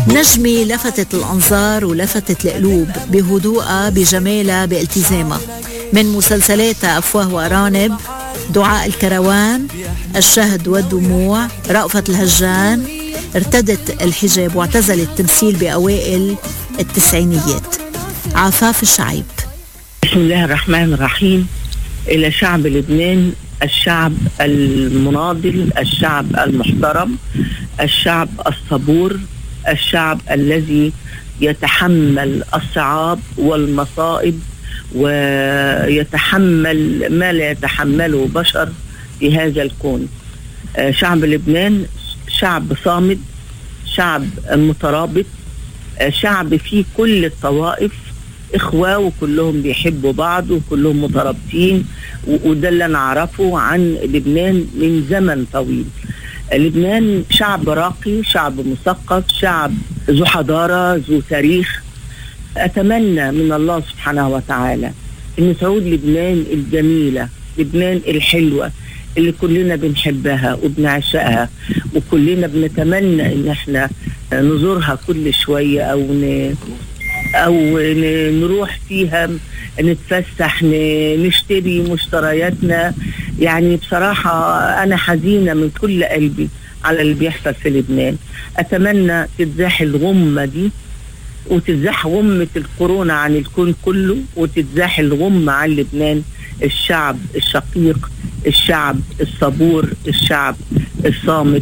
نجمة لفتت الأنظار ولفتت القلوب بهدوءها بجمالها بالتزامها من مسلسلاتها أفواه وأرانب دعاء الكروان الشهد والدموع رأفة الهجان ارتدت الحجاب واعتزلت التمثيل بأوائل التسعينيات عفاف الشعيب بسم الله الرحمن الرحيم إلى شعب لبنان الشعب المناضل الشعب المحترم الشعب الصبور الشعب الذي يتحمل الصعاب والمصائب ويتحمل ما لا يتحمله بشر في هذا الكون آه، شعب لبنان شعب صامد شعب مترابط آه، شعب فيه كل الطوائف اخوه وكلهم بيحبوا بعض وكلهم مترابطين وده اللي انا اعرفه عن لبنان من زمن طويل لبنان شعب راقي شعب مثقف شعب ذو حضاره ذو تاريخ اتمنى من الله سبحانه وتعالى ان تعود لبنان الجميله لبنان الحلوه اللي كلنا بنحبها وبنعشقها وكلنا بنتمنى ان احنا نزورها كل شويه او ن... او نروح فيها نتفسح نشتري مشترياتنا يعني بصراحة أنا حزينة من كل قلبي على اللي بيحصل في لبنان أتمنى تتزاح الغمة دي وتتزاح غمة الكورونا عن الكون كله وتتزاح الغمة عن لبنان الشعب الشقيق الشعب الصبور الشعب الصامت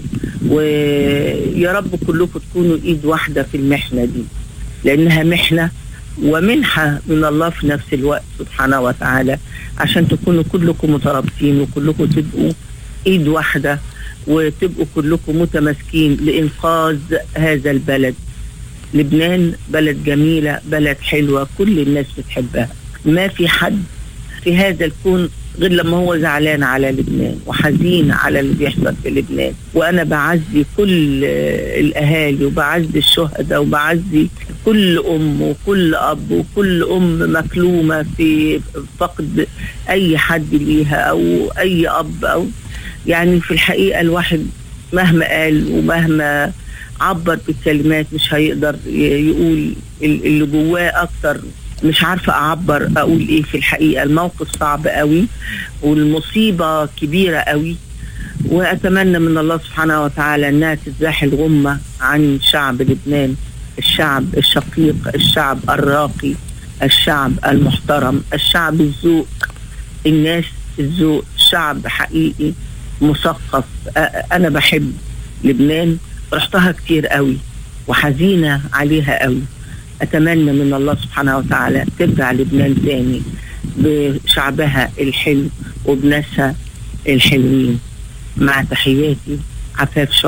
ويا رب كلكم تكونوا ايد واحدة في المحنة دي لانها محنة ومنحة من الله في نفس الوقت سبحانه وتعالى عشان تكونوا كلكم مترابطين وكلكم تبقوا ايد واحدة وتبقوا كلكم متماسكين لإنقاذ هذا البلد لبنان بلد جميلة بلد حلوة كل الناس بتحبها ما في حد في هذا الكون غير لما هو زعلان على لبنان وحزين على اللي بيحصل في لبنان وانا بعزي كل الاهالي وبعزي الشهداء وبعزي كل ام وكل اب وكل ام مكلومه في فقد اي حد ليها او اي اب او يعني في الحقيقه الواحد مهما قال ومهما عبر بالكلمات مش هيقدر يقول اللي جواه اكتر مش عارفة أعبر أقول إيه في الحقيقة الموقف صعب قوي والمصيبة كبيرة قوي وأتمنى من الله سبحانه وتعالى أنها تزاح الغمة عن شعب لبنان الشعب الشقيق الشعب الراقي الشعب المحترم الشعب الذوق الناس الذوق شعب حقيقي مثقف أنا بحب لبنان رحتها كتير قوي وحزينة عليها قوي اتمنى من الله سبحانه وتعالى ترجع لبنان تاني بشعبها الحلو وبناسها الحلوين مع تحياتي عفاف